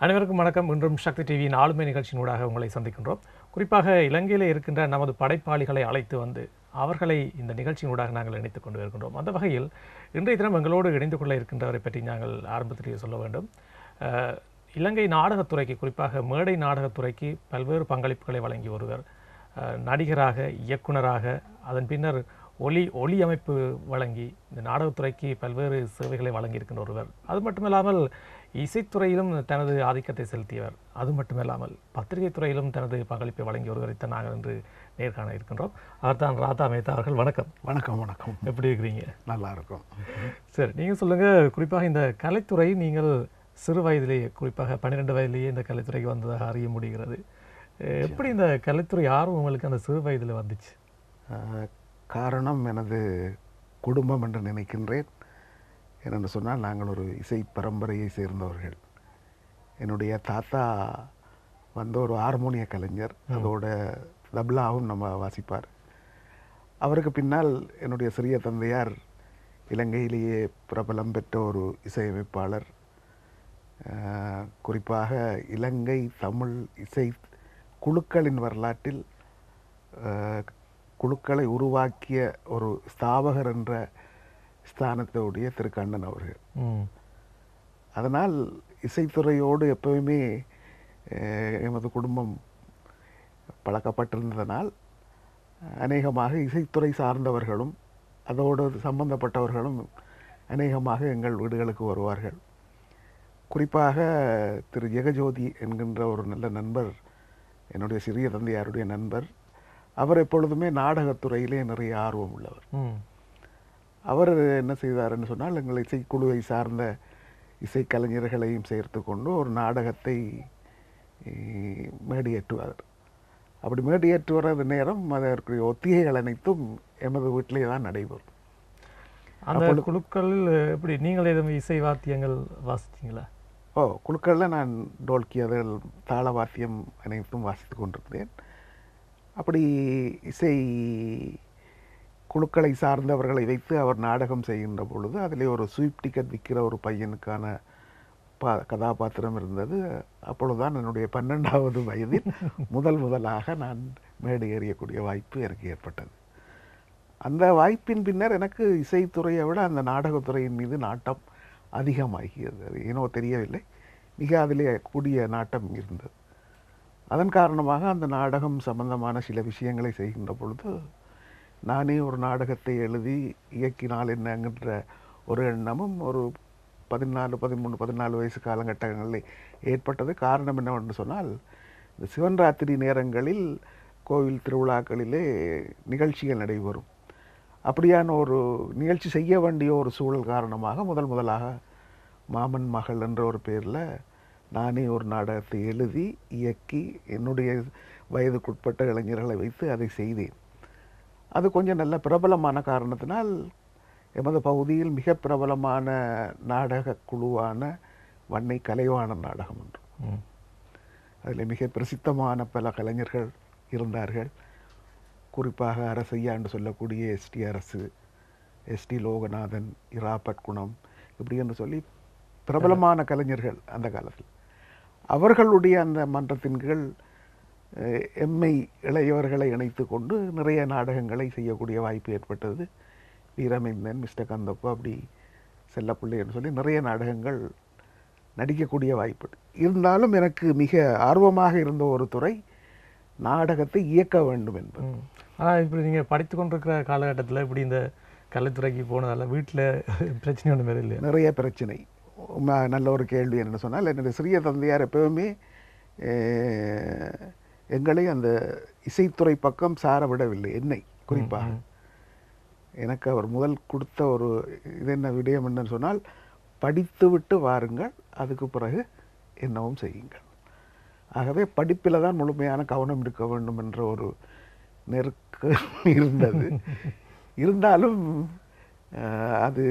அனைவருக்கும் வணக்கம் இன்றும் சக்தி டிவியின் ஆளுமை நிகழ்ச்சியினூடாக உங்களை சந்திக்கின்றோம் குறிப்பாக இலங்கையில் இருக்கின்ற நமது படைப்பாளிகளை அழைத்து வந்து அவர்களை இந்த நிகழ்ச்சியினூடாக நாங்கள் இணைத்துக் கொண்டு வருகின்றோம் அந்த வகையில் இன்றைய தினம் எங்களோடு இணைந்து கொள்ள இருக்கின்றவரை பற்றி நாங்கள் ஆரம்பத்திலேயே சொல்ல வேண்டும் அஹ், இலங்கை நாடகத்துறைக்கு குறிப்பாக மேடை நாடகத்துறைக்கு பல்வேறு பங்களிப்புகளை வழங்கி ஒருவர் அஹ், நடிகராக இயக்குனராக அதன் பின்னர் ஒலி ஒளி அமைப்பு வழங்கி இந்த நாடகத்துறைக்கு பல்வேறு சேவைகளை வழங்கியிருக்கின்ற ஒருவர் அது மட்டுமில்லாமல் இசைத்துறையிலும் தனது ஆதிக்கத்தை செலுத்தியவர் அது மட்டுமில்லாமல் பத்திரிகை துறையிலும் தனது பங்களிப்பை வழங்கிய ஒருவரைத்தான் நாங்கள் இன்று நேர்காண இருக்கின்றோம் அவர்தான் ராதா மேத்தா அவர்கள் வணக்கம் வணக்கம் வணக்கம் எப்படி இருக்கிறீங்க நல்லா இருக்கும் சரி நீங்கள் சொல்லுங்கள் குறிப்பாக இந்த கலைத்துறை நீங்கள் சிறு வயதிலேயே குறிப்பாக பன்னிரெண்டு வயதிலேயே இந்த கலைத்துறைக்கு வந்ததாக அறிய முடிகிறது அஹ் எப்படி இந்த கலைத்துறை ஆர்வம் உங்களுக்கு அந்த சிறு வயதில் வந்துச்சு அஹ், காரணம் எனது குடும்பம் என்று நினைக்கின்றேன் ஏனென்று சொன்னால் நாங்கள் ஒரு இசை பரம்பரையை சேர்ந்தவர்கள் என்னுடைய தாத்தா வந்து ஒரு ஹார்மோனிய கலைஞர் அதோட தப்லாவும் நம்ம வாசிப்பார் அவருக்கு பின்னால் என்னுடைய சிறிய தந்தையார் இலங்கையிலேயே பிரபலம் பெற்ற ஒரு இசையமைப்பாளர் அஹ், குறிப்பாக இலங்கை தமிழ் இசை குழுக்களின் வரலாற்றில் அஹ், குழுக்களை உருவாக்கிய ஒரு ஸ்தாபகர் என்ற ஸ்தானத்தோடைய திரு கண்ணன் அவர்கள் ம் அதனால் இசைத்துறையோடு எப்பவுமே அஹ், எமது குடும்பம் பழக்கப்பட்டிருந்ததனால் அநேகமாக இசைத்துறை சார்ந்தவர்களும் அதோடு சம்பந்தப்பட்டவர்களும் அநேகமாக எங்கள் வீடுகளுக்கு வருவார்கள் குறிப்பாக திரு ஜெகஜோதி என்கின்ற ஒரு நல்ல நண்பர் என்னுடைய சிறிய தந்தையாருடைய நண்பர் அவர் எப்பொழுதுமே நாடகத்துறையிலே நிறைய ஆர்வம் உள்ளவர் ம் அவர் என்ன செய்தார்னு சொன்னால் எங்கள் இசைக்குழுவை சார்ந்த இசைக்கலைஞர்களையும் சேர்த்து கொண்டு ஒரு நாடகத்தை eh, மேடியேற்றுவார் அப்படி மேடியேற்றுவது நேரம் அதற்குரிய ஒத்திகைகள் அனைத்தும் எமது வீட்டிலே தான் நடைபெறும் அந்த குழுக்களில் எப்படி நீங்கள் எதுவும் இசை வாத்தியங்கள் வாசிச்சீங்களா ஓ குழுக்களில் நான் டோல்கி அதில் தாள வாத்தியம் அனைத்தும் வாசித்து கொண்டிருந்தேன் அப்படி இசை குழுக்களை சார்ந்தவர்களை வைத்து அவர் நாடகம் செய்கின்ற பொழுது அதிலே ஒரு ஸ்வீப் டிக்கெட் விற்கிற ஒரு பையனுக்கான பா கதாபாத்திரம் இருந்தது அப்பொழுதுதான் என்னுடைய பன்னெண்டாவது வயதில் முதல் முதலாக நான் மேடை ஏறியக்கூடிய வாய்ப்பு எனக்கு ஏற்பட்டது அந்த வாய்ப்பின் பின்னர் எனக்கு இசைத்துறையை விட அந்த நாடகத்துறையின் மீது நாட்டம் அதிகமாகியது அது ஏனோ தெரியவில்லை மிக அதிலே கூடிய நாட்டம் இருந்தது அதன் காரணமாக அந்த நாடகம் சம்பந்தமான சில விஷயங்களை செய்கின்ற பொழுது நானே ஒரு நாடகத்தை எழுதி இயக்கினால் என்னங்கிற ஒரு எண்ணமும் ஒரு பதினாலு பதிமூணு பதினாலு வயசு காலகட்டங்களில் ஏற்பட்டது காரணம் என்னவென்று சொன்னால் இந்த சிவன் ராத்திரி நேரங்களில் கோவில் திருவிழாக்களிலே நிகழ்ச்சிகள் நடைபெறும் அப்படியான ஒரு நிகழ்ச்சி செய்ய வேண்டிய ஒரு சூழல் காரணமாக முதல் முதலாக மாமன் மகள் என்ற ஒரு பேரில் நானே ஒரு நாடகத்தை எழுதி இயக்கி என்னுடைய வயதுக்குட்பட்ட இளைஞர்களை வைத்து அதை செய்தேன் அது கொஞ்சம் நல்ல பிரபலமான காரணத்தினால் எமது பகுதியில் மிக பிரபலமான நாடக குழுவான வன்னை கலைவாண நாடகம் ஒன்று ம் அதில் மிக பிரசித்தமான பல கலைஞர்கள் இருந்தார்கள் குறிப்பாக அரசையா என்று சொல்லக்கூடிய எஸ்டி அரசு எஸ்டி லோகநாதன் இரா பட்குணம் இப்படி என்று சொல்லி பிரபலமான கலைஞர்கள் அந்த காலத்தில் அவர்களுடைய அந்த மன்றத்தின் கீழ் அஹ், எம்மை இளையவர்களை இணைத்து கொண்டு நிறைய நாடகங்களை செய்யக்கூடிய வாய்ப்பு ஏற்பட்டது வீரமேந்தன் மிஸ்டர் கந்தப்பு அப்படி செல்லப்பிள்ளை என்று சொல்லி நிறைய நாடகங்கள் நடிக்கக்கூடிய வாய்ப்பு இருந்தாலும் எனக்கு மிக ஆர்வமாக இருந்த ஒரு துறை நாடகத்தை இயக்க வேண்டும் என்பது ம். ஆனா இப்படி நீங்க படித்து கொண்டிருக்கிற காலகட்டத்தில் இப்படி இந்த கலைத்துறைக்கு போனதால வீட்டில் பிரச்சனை ஒன்றும் வேறு இல்லையா நிறைய பிரச்சனை ம- நல்ல ஒரு கேள்வி என்னன்னு சொன்னால் என்னுடைய சிறிய தந்தையார் எப்பவுமே அஹ், எங்களை அந்த இசைத்துறை பக்கம் சார விடவில்லை என்னை குறிப்பாக எனக்கு அவர் முதல் கொடுத்த ஒரு இது என்ன விடயம் என்னன்னு சொன்னால் படித்துவிட்டு வாருங்கள் அதுக்கு பிறகு என்னவும் செய்யுங்கள் ஆகவே படிப்பில் தான் முழுமையான கவனம் இருக்க வேண்டும் என்ற ஒரு நெருக்க இருந்தது இருந்தாலும் அஹ், அது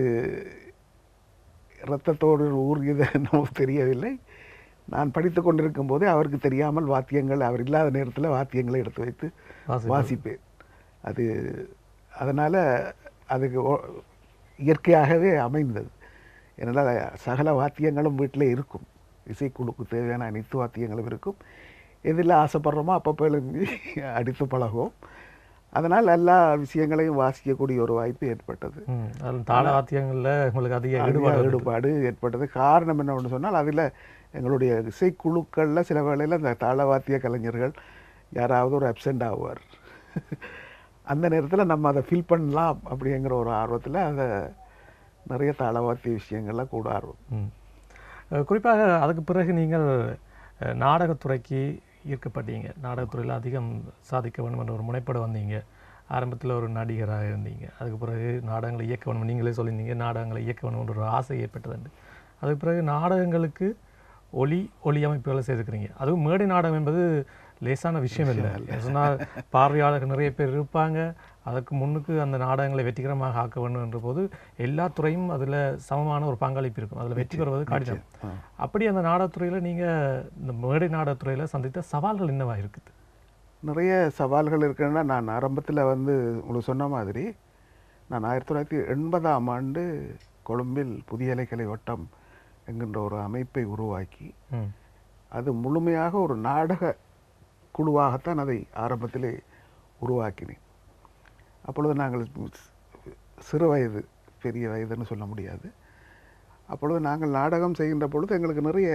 இரத்தத்தோடு ஊறியது என்னவோ தெரியவில்லை நான் படித்து கொண்டிருக்கும் போதே அவருக்கு தெரியாமல் வாத்தியங்கள் அவர் இல்லாத நேரத்தில் வாத்தியங்களை எடுத்து வைத்து வாசிப்பது. வாசிப்பேன் அது அதனால் அதுக்கு ஓ- இயற்கையாகவே அமைந்தது என்னால் சகல வாத்தியங்களும் வீட்டில் இருக்கும் இசைக்குழுக்கு தேவையான அனைத்து வாத்தியங்களும் இருக்கும் எதில் ஆசைப்படுறோமோ அப்பப்போ எழுந்தி அடித்து பழகுவோம் அதனால் எல்லா விஷயங்களையும் வாசிக்கக்கூடிய ஒரு வாய்ப்பு ஏற்பட்டது ம் அதில் தாள வாத்தியங்களில் உங்களுக்கு அதிக அதிக ஈடுபாடு இருந்தது. ஈடுபாடு ஏற்பட்டது காரணம் என்ன ஒன்று சொன்னால் அதில் எங்களுடைய இசைக்குழுக்களில் சில வேளையில் அந்த தாளவாத்திய கலைஞர்கள் யாராவது ஒரு அப்சென்ட் ஆவார் அந்த நேரத்தில் நம்ம அதை ஃபில் பண்ணலாம் அப்படிங்கிற ஒரு ஆர்வத்தில் அதை நிறைய தாளவாத்திய விஷயங்கள்ல கூட ஆர்வம் ம் அஹ் குறிப்பாக அதுக்கு பிறகு நீங்கள் அஹ், நாடகத்துறைக்கு ஈர்க்கப்பட்டீங்க நாடகத்துறையில் அதிகம் சாதிக்க வேண்டும் என்ற ஒரு முனைப்பட வந்தீங்க ஆரம்பத்தில் ஒரு நடிகராக இருந்தீங்க அதுக்கு பிறகு நாடகங்களை இயக்க வேண்டும் நீங்களே சொல்லியிருந்தீங்க நாடகங்களை இயக்க வேண்டும் என்ற ஒரு ஆசை ஏற்பட்டதுண்டு அதுக்கு பிறகு நாடகங்களுக்கு ஒலி ஒளி அமைப்புகளை செய்திருக்கிறீங்க அதுவும் மேடை நாடகம் என்பது லேசான விஷயம் இல்லை சொன்னால் பார்வையாளர்கள் நிறைய பேர் இருப்பாங்க அதற்கு முன்னுக்கு அந்த நாடகங்களை வெற்றிகரமாக ஆக்க வேண்டும் என்ற போது எல்லா துறையும் அதில் சமமான ஒரு பங்களிப்பு இருக்கும் அதில் வெற்றி பெறுவது கடினம் ஆ. அப்படி அந்த நாடகத்துறையில் நீங்கள் இந்த மேடை நாடகத்துறையில் சந்தித்த சவால்கள் என்னவா இருக்குது நிறைய சவால்கள் இருக்குன்னா நான் ஆரம்பத்தில் வந்து உங்களுக்கு சொன்ன மாதிரி நான் ஆயிரத்தி தொள்ளாயிரத்தி எண்பதாம் ஆண்டு கொழும்பில் புதிய இலைக்கலை வட்டம் என்கின்ற ஒரு அமைப்பை உருவாக்கி ம் அது முழுமையாக ஒரு நாடக குழுவாகத்தான் அதை ஆரம்பத்திலே உருவாக்கினேன் அப்பொழுது நாங்கள் சி- சிறு வயது பெரிய வயதுன்னு சொல்ல முடியாது அப்பொழுது நாங்கள் நாடகம் செய்கின்ற பொழுது எங்களுக்கு நிறைய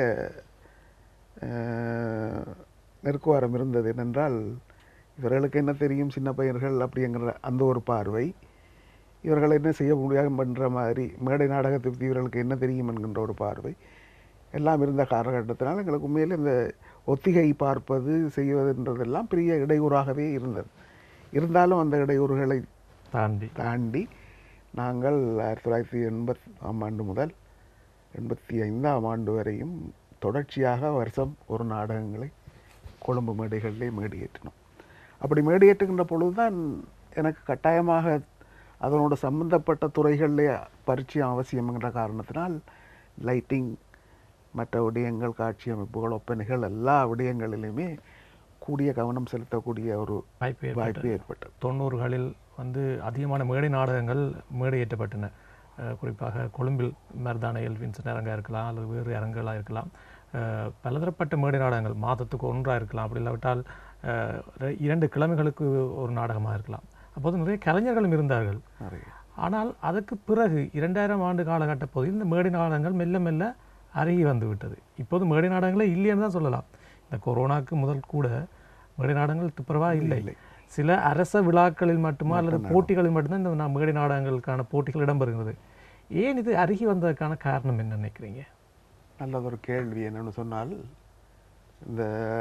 அஹ், நெருக்குவாரம் இருந்தது என்னென்றால் இவர்களுக்கு என்ன தெரியும் சின்ன பையன்கள் அப்படிங்கிற அந்த ஒரு பார்வை இவர்கள் என்ன செய்ய முடியாம என்ற மாதிரி மேடை நாடகத்தை பற்றி இவர்களுக்கு என்ன தெரியும் என்கின்ற ஒரு பார்வை எல்லாம் இருந்த காலகட்டத்தினால் எங்களுக்கு உண்மையில் இந்த ஒத்திகை பார்ப்பது செய்வதுன்றதெல்லாம் பெரிய இடையூறாகவே இருந்தது இருந்தாலும் அந்த இடையூறுகளை தாண்டி தாண்டி நாங்கள் ஆயிரத்தி தொள்ளாயிரத்தி எண்பத்தாம் ஆண்டு முதல் எண்பத்தி ஐந்தாம் ஆண்டு வரையும் தொடர்ச்சியாக வருஷம் ஒரு நாடகங்களை கொழும்பு மேடைகளிலே மேடியேற்றினோம் அப்படி மேடியேற்றுகின்ற பொழுதுதான் எனக்கு கட்டாயமாக அதனோட சம்பந்தப்பட்ட துறைகளிலே பரிச்சயம் அவசியம் என்ற காரணத்தினால் லைட்டிங் மற்ற விடயங்கள் காட்சி அமைப்புகள் ஒப்பனைகள் எல்லா விடயங்களிலுமே கூடிய கவனம் செலுத்தக்கூடிய ஒரு வாய்ப்பு ஏற்பட்டது. வாய்ப்பு ஏற்பட்டது தொண்ணூறுகளில் வந்து அதிகமான மேடை நாடகங்கள் மேடையேற்றப்பட்டன அஹ் குறிப்பாக கொழும்பில் மருதான எல்வின்சன் அரங்காக இருக்கலாம் அல்லது வேறு அரங்குகளாக இருக்கலாம் அஹ் பலதரப்பட்ட மேடை நாடகங்கள் மாதத்துக்கு ஒன்றாக இருக்கலாம் அப்படி இல்லாவிட்டால் அஹ் ரெ- இரண்டு கிழமைகளுக்கு ஒரு நாடகமாக இருக்கலாம் அப்போது நிறைய கலைஞர்களும் இருந்தார்கள் நிறைய ஆனால் அதுக்கு பிறகு இரண்டாயிரம் ஆண்டு காலகட்ட பகுதியில் இந்த மேடை நாடகங்கள் மெல்ல மெல்ல அருகி வந்து விட்டது இப்போது மேடை நாடகங்களே இல்லைன்னு தான் சொல்லலாம் இந்த கொரோனாக்கு முதல் கூட மேடை நாடகங்கள் துப்புரவா இல்லை இல்லை. சில அரச விழாக்களில் மட்டுமா அல்லது போட்டிகளில் மட்டும்தான் இந்த நா- மேடை நாடகங்களுக்கான போட்டிகள் இடம்பெறுகிறது ஏன் இது அருகி வந்ததற்கான காரணம் என்ன நினைக்கிறீங்க நல்லதொரு கேள்வி என்னன்னு சொன்னால் இந்த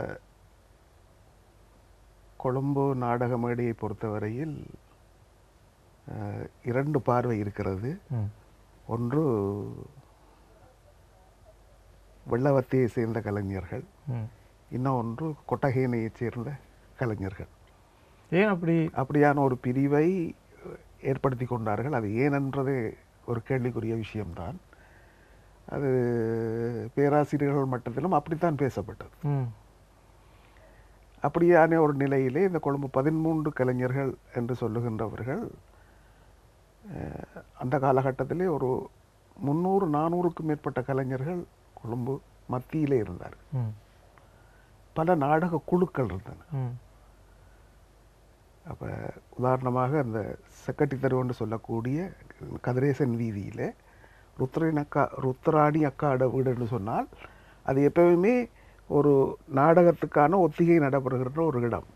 கொழும்பு நாடக மேடையை பொறுத்தவரையில் அஹ், இரண்டு பார்வை இருக்கிறது ம் ஒன்று வெள்ளவத்தியை சேர்ந்த கலைஞர்கள் ம் இன்னொன்று கொட்டகையினையைச் சேர்ந்த கலைஞர்கள் ஏன் அப்படி அப்படியான ஒரு பிரிவை ஏற்படுத்தி கொண்டார்கள் அது ஏனென்றதே ஒரு கேள்விக்குரிய விஷயம்தான் அது பேராசிரியர்கள் மட்டத்திலும் அப்படித்தான் பேசப்பட்டது ம் அப்படியான ஒரு நிலையிலே இந்த கொழும்பு பதிமூன்று கலைஞர்கள் என்று சொல்லுகின்றவர்கள் அஹ், அந்த காலகட்டத்திலே ஒரு முந்நூறு நானூறுக்கும் மேற்பட்ட கலைஞர்கள் கொழும்பு மத்தியிலே இருந்தார்கள் ம் பல நாடக குழுக்கள் இருந்தன ம் அப்போ உதாரணமாக அந்த செக்கட்டி தெருவுன்னு சொல்லக்கூடிய கதிரேசன் வீதியில் ருத்ரன் அக்கா ருத்ராணி அக்காட வீடுன்னு சொன்னால் அது எப்பவுமே ஒரு நாடகத்துக்கான ஒத்திகை நடைபெறுகின்ற ஒரு இடம்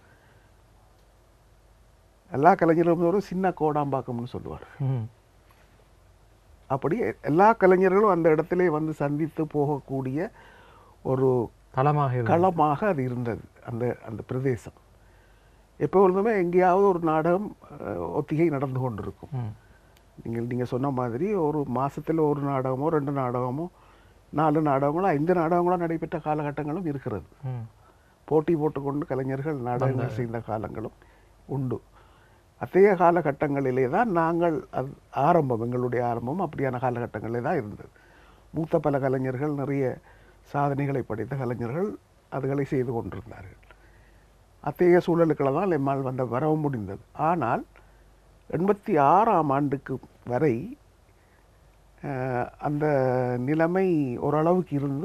எல்லா கலைஞர்களும் ஒரு சின்ன கோடாம்பாக்கம்னு சொல்லுவார் ம் அப்படி எல்லா கலைஞர்களும் அந்த இடத்திலே வந்து சந்தித்து போகக்கூடிய ஒரு தளமாக இருக்கு களமாக அது இருந்தது அந்த அந்த பிரதேசம் எப்பொழுதுமே எங்கேயாவது ஒரு நாடகம் அஹ், ஒத்திகை நடந்து கொண்டிருக்கும் ம் நீங்கள் நீங்கள் சொன்ன மாதிரி ஒரு மாசத்துல ஒரு நாடகமோ ரெண்டு நாடகமோ நாலு நாடகங்களோ ஐந்து நாடகங்களோ நடைபெற்ற காலகட்டங்களும் இருக்கிறது ம் போட்டி போட்டுக்கொண்டு கலைஞர்கள் நாடகங்கள் செய்த காலங்களும் உண்டு அத்தகைய காலகட்டங்களிலே தான் நாங்கள் அது ஆரம்பம் எங்களுடைய ஆரம்பம் அப்படியான காலகட்டங்களிலே தான் இருந்தது மூத்த பல கலைஞர்கள் நிறைய சாதனைகளை படைத்த கலைஞர்கள் அதுகளை செய்து கொண்டிருந்தார்கள் அத்தகைய சூழலுக்களை தான் எம்மால் வந்த வரவும் முடிந்தது ஆனால் எண்பத்தி ஆறாம் ஆண்டுக்கு வரை அஹ், அந்த நிலைமை ஓரளவுக்கு இருந்தும்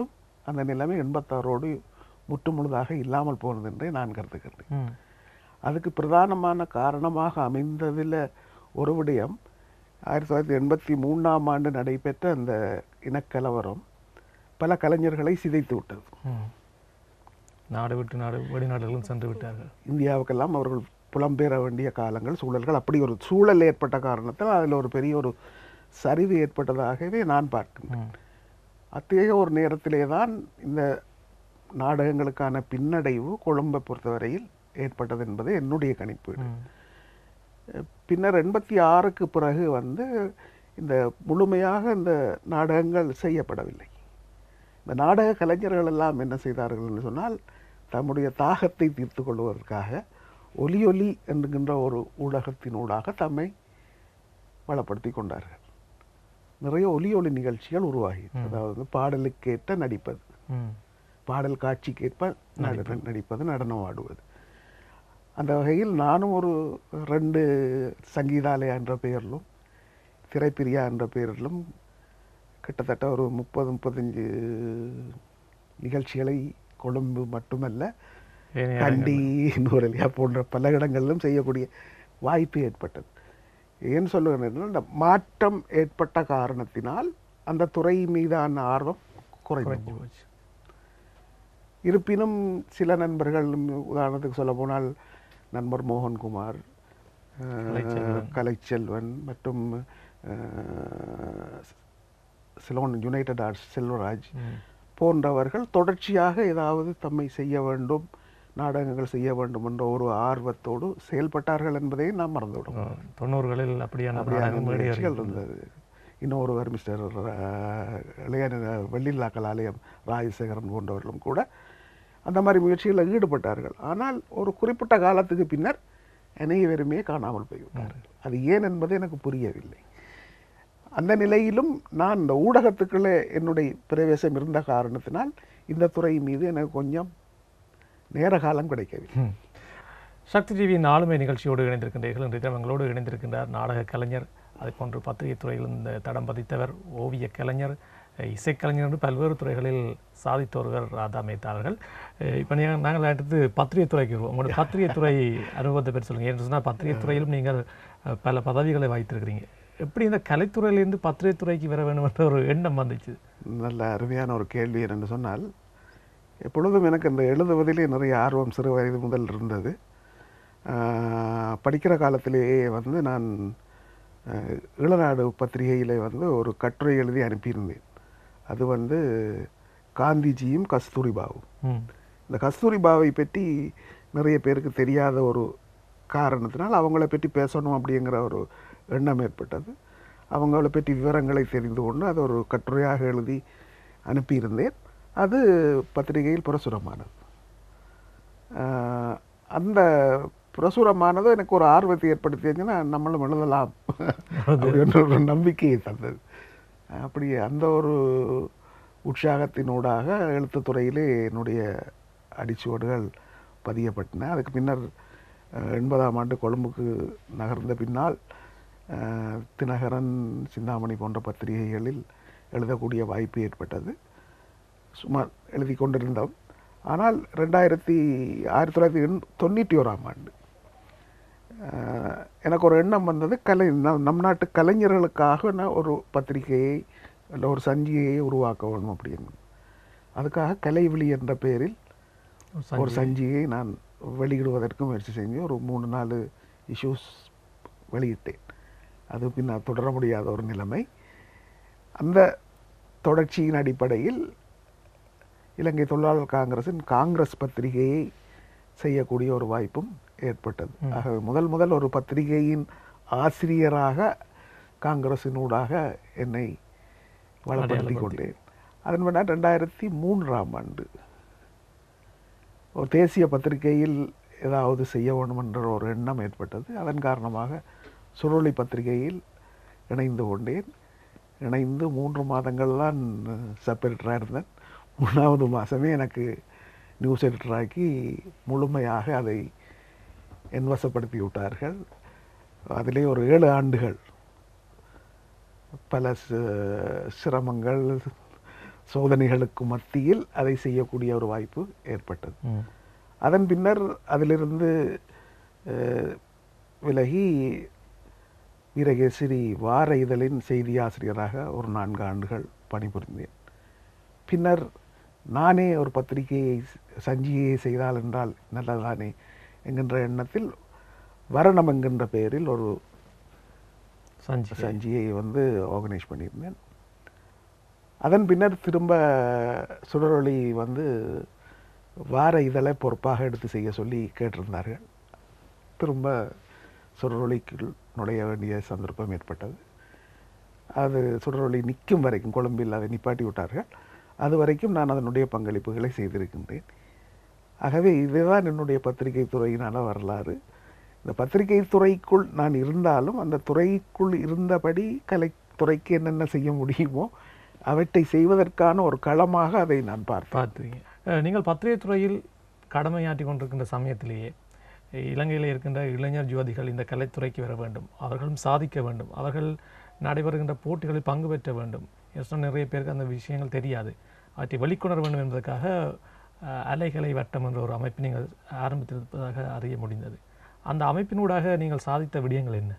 அந்த நிலைமை எண்பத்தாறோடு முற்றுமுழுதாக இல்லாமல் போனது என்றே நான் கருதுகிறேன் ம். அதுக்கு பிரதானமான காரணமாக அமைந்ததில் ஒரு விடயம் ஆயிரத்தி தொள்ளாயிரத்தி எண்பத்தி மூணாம் ஆண்டு நடைபெற்ற அந்த இனக்கலவரம் பல கலைஞர்களை சிதைத்து விட்டது ம். நாடு விட்டு நாடு வெளிநாடுகளும் சென்று விட்டார்கள் இந்தியாவுக்கெல்லாம் அவர்கள் புலம்பெயர வேண்டிய காலங்கள் சூழல்கள் அப்படி ஒரு சூழல் ஏற்பட்ட காரணத்தால் அதில் ஒரு பெரிய ஒரு சரிவு ஏற்பட்டதாகவே நான் பார்க்கின்றேன் ம். அத்தகைய ஒரு நேரத்திலே தான் இந்த நாடகங்களுக்கான பின்னடைவு கொழும்பை பொறுத்தவரையில் ஏற்பட்டது என்பது என்னுடைய கணிப்பு ம். பின்னர் எண்பத்தி ஆறுக்கு பிறகு வந்து இந்த முழுமையாக இந்த நாடகங்கள் செய்யப்படவில்லை இந்த நாடக கலைஞர்கள் எல்லாம் என்ன செய்தார்கள் என்று சொன்னால் தம்முடைய தாகத்தை தீர்த்து கொள்வதற்காக ஒலி ஒலி என்கின்ற ஒரு ஊடகத்தினூடாக தம்மை வளப்படுத்தி கொண்டார்கள் நிறைய ஒலி ஒலி நிகழ்ச்சிகள் உருவாகி அதாவது பாடலுக்கேற்ற நடிப்பது ம். பாடல் காட்சிக்கேற்ப நட- நடிப்பது நடனம் ஆடுவது அந்த வகையில் நானும் ஒரு ரெண்டு சங்கீதாலயா என்ற பெயரிலும் திரைப்பிரியா என்ற பெயரிலும் கிட்டத்தட்ட ஒரு முப்பது முப்பத்தஞ்சு நிகழ்ச்சிகளை கொழும்பு மட்டுமல்ல ஏனைய கண்டி நூரலியா போன்ற பல இடங்களிலும் செய்யக்கூடிய வாய்ப்பு ஏற்பட்டது ஏன் சொல்லுகிறேன் என்றால், இந்த மாற்றம் ஏற்பட்ட காரணத்தினால் அந்த துறை மீதான ஆர்வம் குறைந்து குறைஞ்சு போச்சு இருப்பினும் சில நண்பர்கள் உதாரணத்துக்கு சொல்ல போனால் நண்பர் மோகன்குமார் அஹ், கலைச்செல்வன். கலைச்செல்வன் மற்றும் அஹ், சிலோன் யுனைடெட் ஆர்ட்ஸ் செல்வராஜ் ம். போன்றவர்கள் தொடர்ச்சியாக ஏதாவது தம்மை செய்ய வேண்டும் நாடகங்கள் செய்ய வேண்டும் என்ற ஒரு ஆர்வத்தோடு செயல்பட்டார்கள் என்பதை நாம் மறந்துவிடும் ஆ, தொண்ணூறுகளில் அப்படியான அப்படியான நாடகம் மேடையேறி நிகழ்ச்சிகள் இருந்தது இன்னொருவர் மிஸ்டர் இளைய வெள்ளில்லா கலாலயம் ராஜசேகரன் போன்றவர்களும் கூட அந்த மாதிரி முயற்சிகளில் ஈடுபட்டார்கள் ஆனால் ஒரு குறிப்பிட்ட காலத்துக்கு பின்னர் அனைவருமே காணாமல் போய்விட்டார்கள் அது ஏன் என்பது எனக்கு புரியவில்லை அந்த நிலையிலும் நான் இந்த ஊடகத்துக்குள்ளே என்னுடைய பிரவேசம் இருந்த காரணத்தினால் இந்த துறை மீது எனக்கு கொஞ்சம் நேர காலம் கிடைக்கவில்லை ம். சக்தி டிவியின் ஆளுமை நிகழ்ச்சியோடு இணைந்திருக்கின்றீர்கள் இன்றைய தினம் எங்களோடு இணைந்திருக்கின்றார் நாடக கலைஞர் அதே போன்று பத்திரிகை துறையில் இந்த தடம் பதித்தவர் ஓவிய கலைஞர் அஹ், இசைக்கலைஞர் என்று பல்வேறு துறைகளில் சாதித்தவர்கள் ராதா மேத்தா அவர்கள் அஹ், இப்போ நீங்கள் நாங்கள் அடுத்து பத்திரிகை துறைக்கு வருவோம் உங்களோட பத்திரிகை துறை அனுபவத்தை பற்றி சொல்லுங்கள் என்று சொன்னால் பத்திரிகை துறையிலும் நீங்கள் அஹ், பல பதவிகளை வைத்திருக்கிறீங்க எப்படி இந்த கலைத்துறையிலேருந்து பத்திரிகை துறைக்கு வர வேண்டும் என்ற ஒரு எண்ணம் வந்துச்சு நல்ல அருமையான ஒரு கேள்வி என்று சொன்னால் எப்பொழுதும் எனக்கு இந்த எழுதுவதிலே நிறைய ஆர்வம் சிறு வயது முதல் இருந்தது ஆஹ், படிக்கிற காலத்திலேயே வந்து நான் ஆஹ், இளநாடு பத்திரிகையில் வந்து ஒரு கட்டுரை எழுதி அனுப்பியிருந்தேன் அது வந்து காந்திஜியும் கஸ்தூரிபாவும் ம் இந்த கஸ்தூரிபாவை பற்றி நிறைய பேருக்கு தெரியாத ஒரு காரணத்தினால் அவங்கள பற்றி பேசணும் அப்படிங்கிற ஒரு எண்ணம் ஏற்பட்டது அவங்கள பற்றி விவரங்களை தெரிந்து கொண்டு அதை ஒரு கட்டுரையாக எழுதி அனுப்பியிருந்தேன் அது பத்திரிகையில் பிரசுரமானது ஆஹ் அந்த பிரசுரமானது எனக்கு ஒரு ஆர்வத்தை ஏற்படுத்தியதுன்னா நம்மளும் எழுதலாம் அப்படின்ற ஒரு நம்பிக்கையை தந்தது அப்படி அந்த ஒரு உற்சாகத்தினூடாக எழுத்துத்துறையிலே என்னுடைய அடிச்சுவடுகள் பதியப்பட்டன அதுக்கு பின்னர் அஹ், எண்பதாம் ஆண்டு கொழும்புக்கு நகர்ந்த பின்னால் அஹ், தினகரன் சிந்தாமணி போன்ற பத்திரிகைகளில் எழுதக்கூடிய வாய்ப்பு ஏற்பட்டது சுமார் எழுதி கொண்டிருந்தோம் ஆனால் ரெண்டாயிரத்தி ஆயிரத்தி தொள்ளாயிரத்தி எண் தொண்ணூற்றி ஓராம் ஆண்டு அஹ், எனக்கு ஒரு எண்ணம் வந்தது கலை நம் நம் நாட்டு கலைஞர்களுக்காக நான் ஒரு பத்திரிகையை இல்லை ஒரு சஞ்சிகையை உருவாக்க வேணும் அப்படின்னு அதுக்காக கலைவிழி என்ற பெயரில் ஒரு சஞ்சிகையை நான் வெளியிடுவதற்கு முயற்சி செஞ்சு ஒரு மூணு நாலு இஷ்யூஸ் வெளியிட்டேன் அது பின்னர் தொடர முடியாத ஒரு நிலைமை அந்த தொடர்ச்சியின் அடிப்படையில் இலங்கை தொழிலாளர் காங்கிரசின் காங்கிரஸ் பத்திரிகையை செய்யக்கூடிய ஒரு வாய்ப்பும் ஏற்பட்டது ஆகவே முதல் முதல் ஒரு பத்திரிகையின் ஆசிரியராக காங்கிரசினூடாக என்னை வளப்படுத்தி கொண்டேன் அதன் பின்னர் ரெண்டாயிரத்தி மூன்றாம் ஆண்டு ஒரு தேசிய பத்திரிகையில் ஏதாவது செய்ய வேண்டும் என்ற ஒரு எண்ணம் ஏற்பட்டது அதன் காரணமாக சுருளி பத்திரிகையில் இணைந்து கொண்டேன் இணைந்து மூன்று மாதங்கள் தான் சப் இருந்தேன் மூணாவது மாதமே எனக்கு நியூஸ் எடிட்டராக்கி முழுமையாக அதை என்வசப்படுத்தி விட்டார்கள் அதிலே ஒரு ஏழு ஆண்டுகள் பல சி- சிரமங்கள் சோதனைகளுக்கு மத்தியில் அதை செய்யக்கூடிய ஒரு வாய்ப்பு ஏற்பட்டது ம். அதன் பின்னர் அதிலிருந்து அஹ், விலகி வீரகேசரி வார இதழின் செய்தி ஆசிரியராக ஒரு நான்கு ஆண்டுகள் பணிபுரிந்தேன் பின்னர் நானே ஒரு பத்திரிகையை சஞ்சிகையை செய்தால் என்றால் நல்லதானே என்கின்ற எண்ணத்தில் வரணம் என்கின்ற பெயரில் ஒரு சஞ்சி சஞ்சியை வந்து ஆர்கனைஸ் பண்ணியிருந்தேன் அதன் பின்னர் திரும்ப சுடரொளி வந்து வார இதழை பொறுப்பாக எடுத்து செய்ய சொல்லி கேட்டிருந்தார்கள் திரும்ப சுடரொளிக்குள் நுழைய வேண்டிய சந்தர்ப்பம் ஏற்பட்டது அது சுடரொளி நிற்கும் வரைக்கும் கொழும்பில் அதை நிப்பாட்டி விட்டார்கள் அது வரைக்கும் நான் அதனுடைய பங்களிப்புகளை செய்திருக்கின்றேன் ஆகவே இதுதான் என்னுடைய பத்திரிகை துறையினால வரலாறு இந்த பத்திரிகை துறைக்குள் நான் இருந்தாலும் அந்த துறைக்குள் இருந்தபடி கலைத்துறைக்கு என்னென்ன செய்ய முடியுமோ அவற்றை செய்வதற்கான ஒரு களமாக அதை நான் பார்த்தேன் பார்த்துருக்கீங்க அஹ், நீங்கள் பத்திரிகை துறையில் கடமையாற்றி கொண்டிருக்கின்ற சமயத்திலேயே அஹ், இலங்கையில் இருக்கின்ற இளைஞர் ஜோதிகள் இந்த கலைத்துறைக்கு வர வேண்டும் அவர்களும் சாதிக்க வேண்டும் அவர்கள் நடைபெறுகின்ற போட்டிகளில் பங்கு பெற்ற வேண்டும் எஸ் நிறைய பேருக்கு அந்த விஷயங்கள் தெரியாது அவற்றை வெளிக்கொணர வேண்டும் என்பதற்காக அஹ், அலைகளை வட்டம் என்ற ஒரு அமைப்பை நீங்கள் ஆரம்பித்திருப்பதாக அறிய முடிந்தது அந்த அமைப்பினூடாக நீங்கள் சாதித்த விடயங்கள் என்ன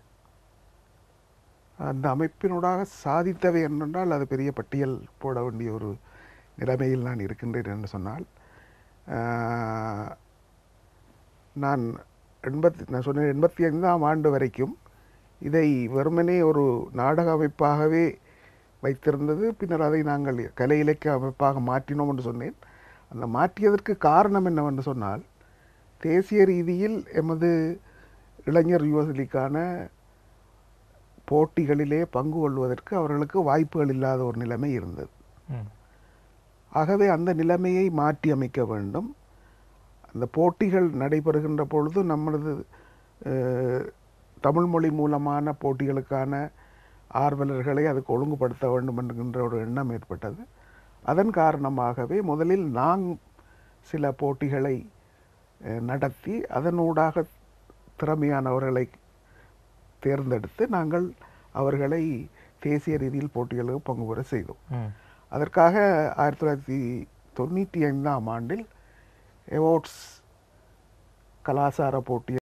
அந்த அமைப்பினூடாக சாதித்தவை என்னென்றால் அது பெரிய பட்டியல் போட வேண்டிய ஒரு நிலைமையில் நான் இருக்கின்றேன் என்று சொன்னால் ஆஹ், நான் எண்பத்தி நான் சொன்னேன் எண்பத்தி ஐந்தாம் ஆண்டு வரைக்கும் இதை வெறுமனே ஒரு நாடக அமைப்பாகவே வைத்திருந்தது பின்னர் அதை நாங்கள் கலை இலக்கிய அமைப்பாக மாற்றினோம் என்று சொன்னேன் அந்த மாற்றியதற்கு காரணம் என்னவென்று சொன்னால் தேசிய ரீதியில் எமது இளைஞர் யுவதிக்கான போட்டிகளிலே பங்கு கொள்வதற்கு அவர்களுக்கு வாய்ப்புகள் இல்லாத ஒரு நிலைமை இருந்தது ம். ஆகவே அந்த நிலைமையை மாற்றி அமைக்க வேண்டும் அந்த போட்டிகள் நடைபெறுகின்ற பொழுது நம்மளது அஹ், தமிழ் மொழி மூலமான போட்டிகளுக்கான ஆர்வலர்களை அதுக்கு ஒழுங்குபடுத்த வேண்டும் என்கின்ற ஒரு எண்ணம் ஏற்பட்டது அதன் காரணமாகவே முதலில் நான் சில போட்டிகளை அஹ், நடத்தி அதனூடாக திறமையானவர்களை தேர்ந்தெடுத்து நாங்கள் அவர்களை தேசிய ரீதியில் போட்டிகளுக்கு பங்கு பெற செய்தோம் ம். அதற்காக ஆயிரத்தி தொள்ளாயிரத்தி தொண்ணூற்றி ஐந்தாம் ஆண்டில் எவோட்ஸ் கலாசார போட்டி